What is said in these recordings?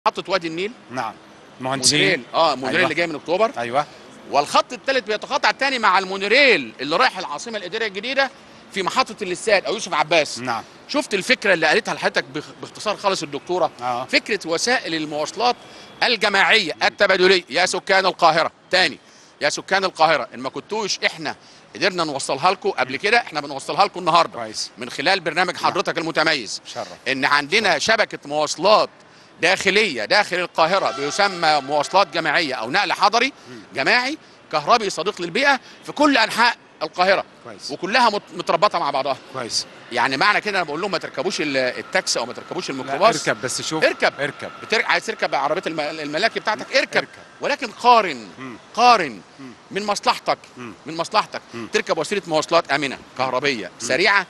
محطه وادي النيل نعم مونوريل مهندسين اه مونوريل أيوة. اللي جاي من اكتوبر ايوه والخط الثالث بيتقاطع تاني مع المونوريل اللي رايح العاصمه الاداريه الجديده في محطه الاستاد او يوسف عباس نعم شفت الفكره اللي قالتها لحضرتك باخ- باختصار خالص الدكتوره اه فكره وسائل المواصلات الجماعيه التبادليه يا سكان القاهره تاني يا سكان القاهره ان ما كنتوش احنا قدرنا نوصلها لكم قبل كده احنا بنوصلها لكم النهارده كويس من خلال برنامج حضرتك المتميز شرف ان عندنا شبكه مواصلات داخليه داخل القاهره بيسمى مواصلات جماعيه او نقل حضري جماعي كهربي صديق للبيئه في كل انحاء القاهره كويس وكلها مت- متربطه مع بعضها كويس يعني معنى كده انا بقول لهم ما تركبوش ال- التاكسي او ما تركبوش لا الميكروباص اركب بس شوف اركب. اركب بتر... عايز تركب عربيه الم... الملاكي بتاعتك اركب, اركب. ولكن قارن مم. قارن مم. من مصلحتك مم. من مصلحتك مم. تركب وسيله مواصلات امنه كهربيه سريعه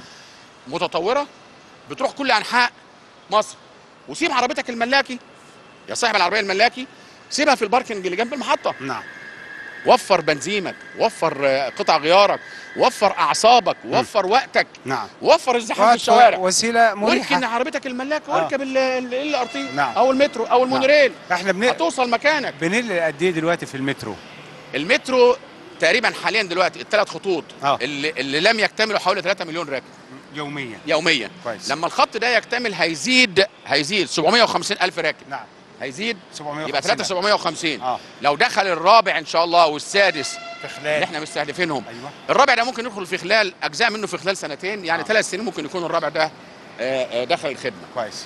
متطوره بتروح كل انحاء مصر وسيب عربيتك الملاكي يا صاحب العربيه الملاكي سيبها في الباركنج اللي جنب المحطه نعم وفر بنزينك وفر آه، قطع غيارك وفر اعصابك وفر وقتك نعم وفر الزحام في الشوارع وسيله واركن مريحه عربيتك الملاكي آه. واركب ال ار تي نعم. او المترو او المونوريل احنا بن... هتوصل مكانك بنقل قد ايه دلوقتي في المترو المترو تقريبا حاليا دلوقتي الثلاث خطوط آه. اللي, اللي لم يكتملوا حوالي 3 مليون راكب يوميا يوميا كويس لما الخط ده يكتمل هيزيد هيزيد 750 الف راكب نعم هيزيد 750 يبقى 3750 اه لو دخل الرابع ان شاء الله والسادس في اللي خلال احنا مستهدفينهم ايوه الرابع ده ممكن يدخل في خلال اجزاء منه في خلال سنتين يعني آه. ثلاث سنين ممكن يكون الرابع ده آه، آه، دخل الخدمه كويس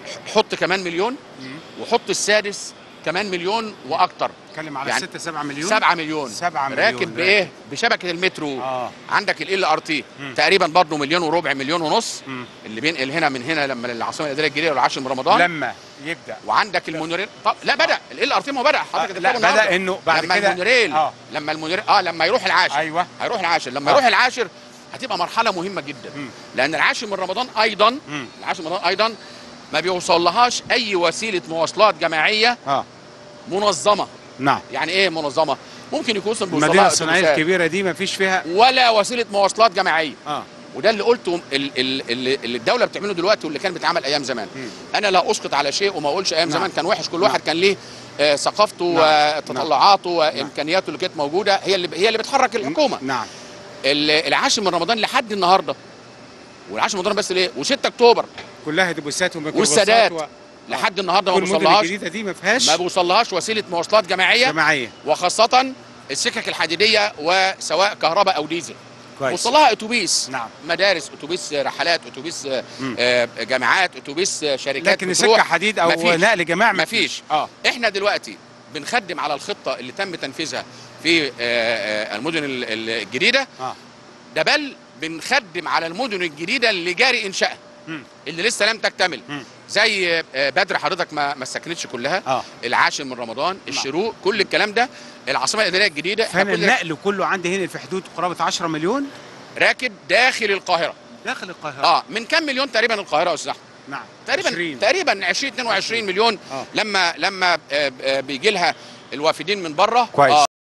حط كمان مليون مم. وحط السادس كمان مليون واكتر اتكلم على يعني 6 7 مليون 7 مليون 7 مليون راكب بايه بشبكه المترو اه عندك ال ار تي مم. تقريبا برضه مليون وربع مليون ونص مم. اللي بينقل هنا من هنا لما للعاصمه الاداريه الجديده والعاشر من رمضان لما يبدا وعندك المونوريل طب لا بدا ال ار تي ما هو بدا حضرتك آه، هتكتبه لا النهاردة. بدا انه بعد لما كده المونوريل اه لما المونوريل اه لما يروح العاشر ايوه هيروح العاشر لما آه. يروح العاشر هتبقى مرحله مهمه جدا مم. لان العاشر من رمضان ايضا مم. العاشر من رمضان ايضا ما بيوصلهاش اي وسيله مواصلات جماعيه اه منظمه نعم يعني ايه منظمه ممكن يكون وصل المدينه بوصلها الصناعيه أتوبيسات الكبيره دي ما فيش فيها ولا وسيله مواصلات جماعيه اه وده اللي قلته ال- ال- اللي اللي الدوله بتعمله دلوقتي واللي كان بيتعمل ايام زمان مم. انا لا اسقط على شيء وما اقولش ايام نعم. زمان كان وحش كل نعم. واحد كان ليه آه، ثقافته نعم. وتطلعاته وامكانياته اللي كانت موجوده هي اللي هي اللي بتحرك الحكومه نعم ال- العاشر من رمضان لحد النهارده والعاشر من رمضان بس ليه و6 اكتوبر كلها دبوسات وميكروباصات والسادات و... لحد النهارده ما والمدن بيوصلهاش الجديده دي ما فيهاش ما بيوصلهاش وسيله مواصلات جماعيه جماعيه وخاصه السكك الحديديه وسواء كهرباء او ديزل كويس وصلها اتوبيس نعم مدارس اتوبيس رحلات اتوبيس آه، مم. آه، جامعات اتوبيس آه، شركات لكن بتروح. سكه حديد او مفيش. نقل جماعي مفيش. اه احنا دلوقتي بنخدم على الخطه اللي تم تنفيذها في آه، آه، المدن ال- ال- الجديده اه ده بل بنخدم على المدن الجديده اللي جاري انشائها مم. اللي لسه لم تكتمل مم. زي آه، بدر حضرتك ما ما سكنتش كلها اه العاشر من رمضان الشروق كل الكلام ده العاصمه الاداريه الجديده احنا فانا كل النقل كله عندي هنا في حدود قرابه 10 مليون راكب داخل القاهره داخل القاهره اه من كام مليون تقريبا القاهره يا استاذ أحمد؟ نعم تقريبا 20. تقريبا 20 22 مليون آه. لما لما آه، آه، بيجي لها الوافدين من بره كويس. آه